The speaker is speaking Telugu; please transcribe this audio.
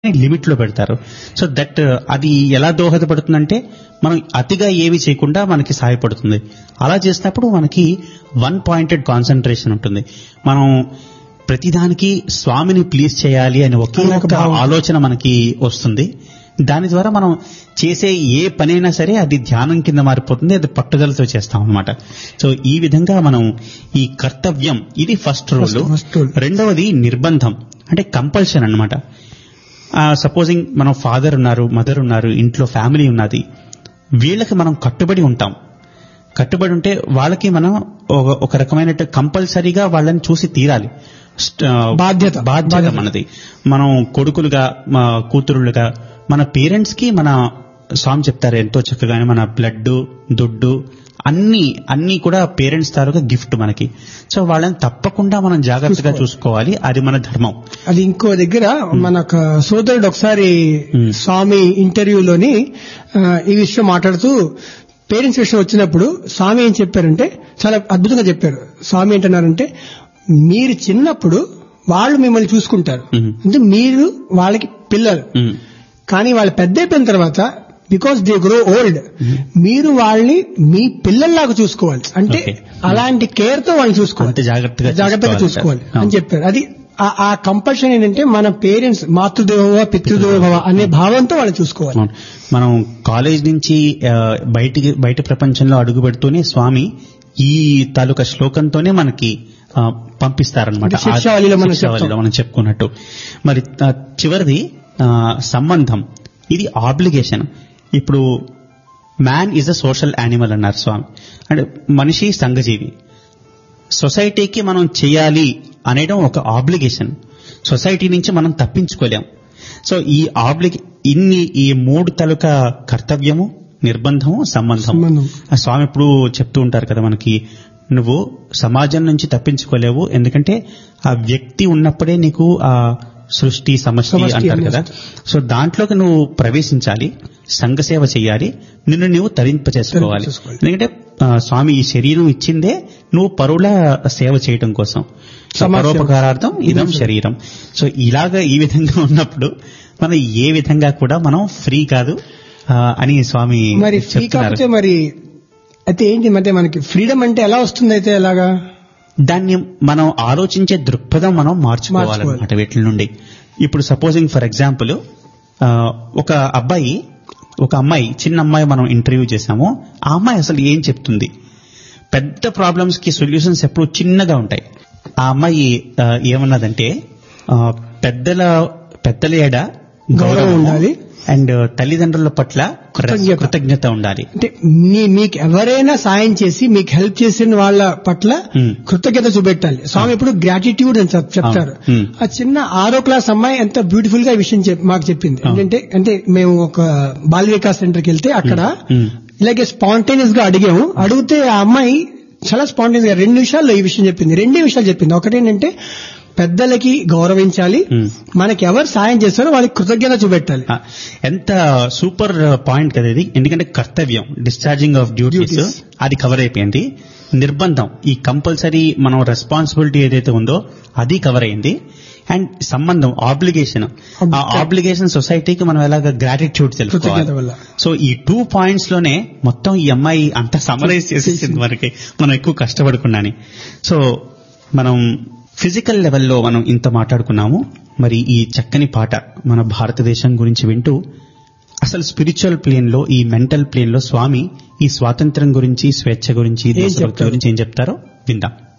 లిమిట్ లో పెడతారు సో దట్ అది ఎలా దోహదపడుతుందంటే మనం అతిగా ఏవి చేయకుండా మనకి సహాయపడుతుంది అలా చేసినప్పుడు మనకి వన్ పాయింటెడ్ కాన్సన్ట్రేషన్ ఉంటుంది మనం ప్రతిదానికి స్వామిని ప్లీజ్ చేయాలి అని ఒకే అనే ఒక ఒక భావం. ఆలోచన మనకి వస్తుంది దాని ద్వారా మనం చేసే ఏ పనైనా సరే అది ధ్యానం కింద మారిపోతుంది అది పట్టుదలతో చేస్తాం అనమాట సో ఈ విధంగా మనం ఈ కర్తవ్యం ఇది first rule First- first rule. రెండవది నిర్బంధం అంటే కంపల్షన్ అన్నమాట సపోజింగ్ మనం ఫాదర్ ఉన్నారు మదర్ ఉన్నారు ఇంట్లో ఫ్యామిలీ ఉన్నది వీళ్ళకి మనం కట్టుబడి ఉంటాం కట్టుబడి ఉంటే వాళ్ళకి మనం ఒక- ఒక రకమైన కంపల్సరీగా వాళ్ళని చూసి తీరాలి స్ట్- ఆ, బాధ్యత. బాధ్యత బాధ్యత. మనది మనం కొడుకులుగా మా కూతురులుగా మన పేరెంట్స్ కి మన స్వామి చెప్తారు ఎంతో చక్కగానే మన బ్లడ్ దుడ్డు అన్ని అన్ని కూడా పేరెంట్స్ తాలూకా గిఫ్ట్ మనకి సో వాళ్ళని తప్పకుండా మనం జాగ్రత్తగా చూసుకోవాలి అది మన ధర్మం అది ఇంకో దగ్గర మన ఒక సోదరుడు ఒకసారి Hmm. స్వామి ఇంటర్వ్యూలోని ఆ, ఈ విషయం మాట్లాడుతూ పేరెంట్స్ విషయం వచ్చినప్పుడు స్వామి ఏం చెప్పారంటే చాలా అద్భుతంగా చెప్పారు స్వామి ఏంటన్నారంటే మీరు చిన్నప్పుడు వాళ్ళు మిమ్మల్ని చూసుకుంటారు Hmm. అంటే మీరు వాళ్ళకి పిల్లలు ఉమ్, కానీ వాళ్ళు పెద్ద అయిపోయిన తర్వాత బికాస్ దే గ్రో ఓల్డ్ మీరు వాళ్ళని మీ పిల్లల్లాగా చూసుకోవాలి అంటే Okay. అలాంటి కేర్ తో వాళ్ళని చూసుకోవాలి అంతే జాగ్రత్తగా జాగ్రత్తగా చూసుకోవాలి. చూసుకోవాలి అని చెప్పారు అది ఆ- ఆ కంపల్షన్ ఏంటంటే మన పేరెంట్స్ మాతృదేవోభవ పితృదేవోభవ అనే భావంతో వాళ్ళు చూసుకోవాలి అవును. మనం కాలేజ్ నుంచి ఆ, బయటికి బయట ప్రపంచంలో అడుగు పెడుతూనే స్వామి ఈ తాలూకా శ్లోకంతోనే మనకి ఆ, పంపిస్తారనమాట అంటే శిక్షావళిలో మనం శిక్షావళిలో మనం చెప్పుకున్నట్టు మరి ఆ, చివరిది ఆ, సంబంధం ఇది ఆబ్లిగేషన్ ఇప్పుడు man is a social animal అన్నారు స్వామి అంటే మనిషి సంఘజీవి సొసైటీకి మనం చేయాలి అనేయడం ఒక ఆబ్లిగేషన్ సొసైటీ నుంచి మనం తప్పించుకోలేం సో ఈ ఆబ్లిగే ఇన్ని ఈ మూడు తలుక కర్తవ్యము నిర్బంధము సంబంధం సంబంధం. ఆ స్వామి ఎప్పుడు చెప్తూ ఉంటారు కదా మనకి నువ్వు సమాజం నుంచి తప్పించుకోలేవు ఎందుకంటే ఆ వ్యక్తి ఉన్నప్పుడే నీకు ఆ సృష్టి సమష్టి సమష్టి అంటారు కదా సో దాంట్లోకి నువ్వు ప్రవేశించాలి సంఘసేవ చేయాలి నిన్ను నువ్వు తరింపచేసుకోవాలి తరింపచేసుకోవాలి. ఎందుకంటే ఆ, స్వామి ఈ శరీరం ఇచ్చిందే నువ్వు పరుల సేవ చేయడం కోసం సో సమాజ సేవ. పరోపకారార్థం ఇదం శరీరం సో ఇలాగ ఈ విధంగా ఉన్నప్పుడు మనం ఏ విధంగా కూడా మనం ఫ్రీ కాదు ఆ, అని స్వామి మరి ఫ్రీ చెప్తున్నారు కాకపోతే మరి అయితే ఏంటి అంటే మనకి ఫ్రీడమ్ అంటే ఎలా వస్తుంది అయితే ఎలాగా దాన్ని మనం ఆలోచించే దృక్పథం మనం మార్చుకోవాలన్నమాట వీటి నుండి ఇప్పుడు సపోజింగ్ ఫర్ ఎగ్జాంపుల్ ఒక అబ్బాయి ఒక అమ్మాయి చిన్న అమ్మాయి మనం ఇంటర్వ్యూ చేశాము ఆ అమ్మాయి అసలు ఏం చెప్తుంది పెద్ద ప్రాబ్లమ్స్ కి సొల్యూషన్స్ ఎప్పుడు చిన్నగా ఉంటాయి ఆ అమ్మాయి ఆ, ఏమన్నదంటే ఆ, పెద్దల పెద్దల ఏడ గౌరవం ఉండాలి. అండ్ తల్లిదండ్రుల పట్ల కృతజ్ఞత. కృతజ్ఞత ఉండాలి అంటే మీ మీకు ఎవరైనా సాయం చేసి మీకు హెల్ప్ చేసిన వాళ్ళ పట్ల Hmm. కృతజ్ఞత చూపెట్టాలి స్వామి ఎప్పుడు గ్రాటిట్యూడ్ అని చెప్- చెప్తారు Ah. Hmm. ఆ చిన్న ఆరో క్లాస్ అమ్మాయి ఎంత బ్యూటిఫుల్ గా ఈ విషయం చెప్- మాకు చెప్పింది Ah. ఏంటంటే అంటే మేము ఒక బాల వికాస్ సెంటర్కి వెళ్తే అక్కడ Hmm. ఇలాగే స్పాంటేనియస్ గా అడిగాము అడిగితే ఆ అమ్మాయి చాలా స్పాంటేనియస్ గా రెండు నిమిషాల్లో ఈ విషయం చెప్పింది రెండే విషయాలు చెప్పింది ఒకటేంటంటే పెద్దలకి గౌరవించాలి Hmm. మనకి ఎవరు సాయం చేస్తారో వాళ్ళకి కృతజ్ఞత చూపెట్టాలి ఆ, ఎంత సూపర్ పాయింట్ కదా ఇది ఎందుకంటే కర్తవ్యం డిశ్చార్జింగ్ ఆఫ్ డ్యూటీస్ Duties. అది కవర్ అయిపోయింది నిర్బంధం ఈ కంపల్సరీ మనం రెస్పాన్సిబిలిటీ ఏదైతే ఉందో అది కవర్ అయింది అండ్ సంబంధం ఆబ్లిగేషన్ ఆ ఆబ్లిగేషన్ సొసైటీకి మనం ఎలాగ గ్రాటిట్యూడ్ కృతజ్ఞత తెలుసుకోవాలి వల్ల సో ఈ టూ పాయింట్స్ లోనే మొత్తం ఈ అమ్మాయి అంత సమరైజ్ చేసేసింది మనకి మనం ఎక్కువ కష్టపడకుండాని సో మనం ఫిజికల్ లెవెల్లో మనం ఇంత మాట్లాడుకున్నాము మరి ఈ చక్కని పాట మన భారతదేశం గురించి వింటూ అసలు స్పిరిచువల్ ప్లేన్ లో ఈ మెంటల్ ప్లేన్ లో స్వామి ఈ స్వాతంత్రం గురించి స్వేచ్ఛ గురించి దేశభక్తి చెప్తారు? గురించి ఏం చెప్తారో విందాం